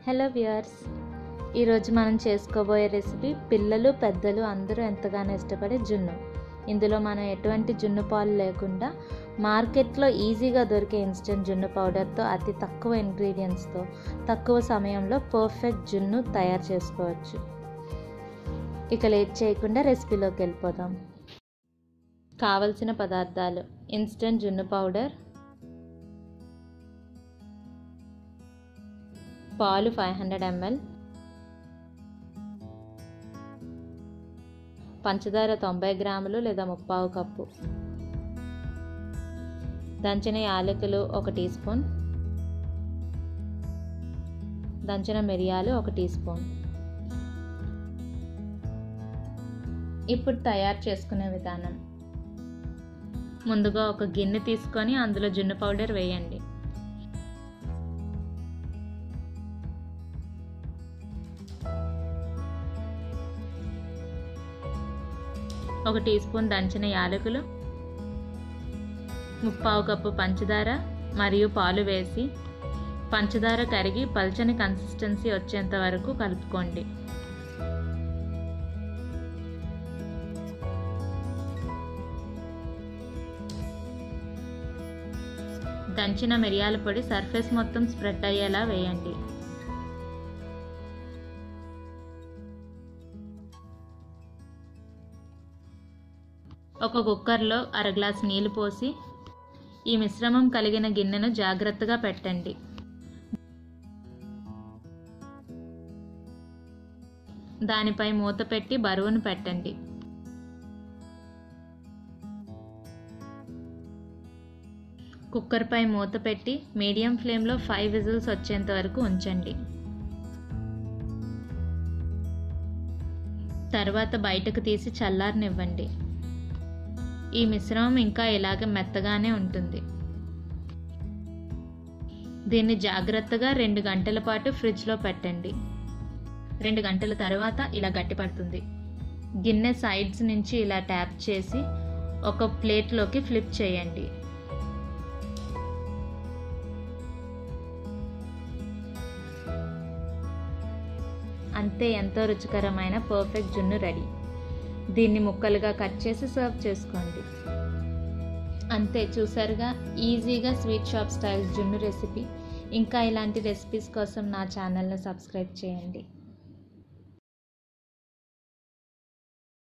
hello viewers ఈరోజు మనం చేసుకోబోయే రెసిపీ పిల్లలు పెద్దలు అందరూ ఎంతగానో ఇష్టపడే జున్ను ఇందులో మనం ఎటువంటి జున్ను పాలు లేకుండా మార్కెట్లో ఈజీగా దొరికే ఇన్స్టెంట్ జున్ను పౌడర్తో అతి తక్కువ ఇంగ్రీడియంట్స్తో తక్కువ సమయంలో పర్ఫెక్ట్ జున్ను తయారు చేసుకోవచ్చు ఇక లేట్ చేయకుండా రెసిపీలోకి వెళ్ళిపోదాం కావలసిన పదార్థాలు ఇన్స్టెంట్ జున్ను పౌడర్ పాలు ఫైవ్ హండ్రెడ్ ఎంఎల్ పంచదార తొంభై గ్రాములు లేదా ముప్పావు కప్పు దంచిన యాలకులు ఒక టీ స్పూన్ దంచిన మిరియాలు ఒక టీ స్పూన్ ఇప్పుడు తయారు చేసుకునే విధానం ముందుగా ఒక గిన్నె తీసుకొని అందులో జున్ను పౌడర్ వేయండి ఒక టీ స్పూన్ దంచిన యాలకులు ముప్పావు కప్పు పంచదార మరియు పాలు వేసి పంచదార కరిగి పల్చని కన్సిస్టెన్సీ వచ్చేంత వరకు కలుపుకోండి దంచిన మిరియాల పొడి సర్ఫేస్ మొత్తం స్ప్రెడ్ అయ్యేలా వేయండి ఒక కుక్కర్లో అర గ్లాస్ నీళ్లు పోసి ఈ మిశ్రమం కలిగిన గిన్నెను జాగ్రత్తగా పెట్టండి దానిపై మూత పెట్టి బరువును పెట్టండి కుక్కర్పై మూత పెట్టి మీడియం ఫ్లేమ్లో ఫైవ్ విజిల్స్ వచ్చేంత వరకు ఉంచండి తర్వాత బయటకు తీసి చల్లారనివ్వండి ఈ మిశ్రమం ఇంకా ఇలాగ మెత్తగానే ఉంటుంది దీన్ని జాగ్రత్తగా రెండు గంటల పాటు ఫ్రిడ్జ్లో పెట్టండి రెండు గంటల తర్వాత ఇలా గట్టిపడుతుంది గిన్నె సైడ్స్ నుంచి ఇలా ట్యాప్ చేసి ఒక ప్లేట్లోకి ఫ్లిప్ చేయండి అంతే ఎంతో రుచికరమైన పర్ఫెక్ట్ జున్ను రెడీ దీన్ని ముక్కలుగా కట్ చేసి సర్వ్ చేసుకోండి అంతే చూసారుగా ఈజీగా స్వీట్ షాప్ స్టైల్ జున్ను రెసిపీ ఇంకా ఇలాంటి రెసిపీస్ కోసం నా ఛానల్ను సబ్స్క్రైబ్ చేయండి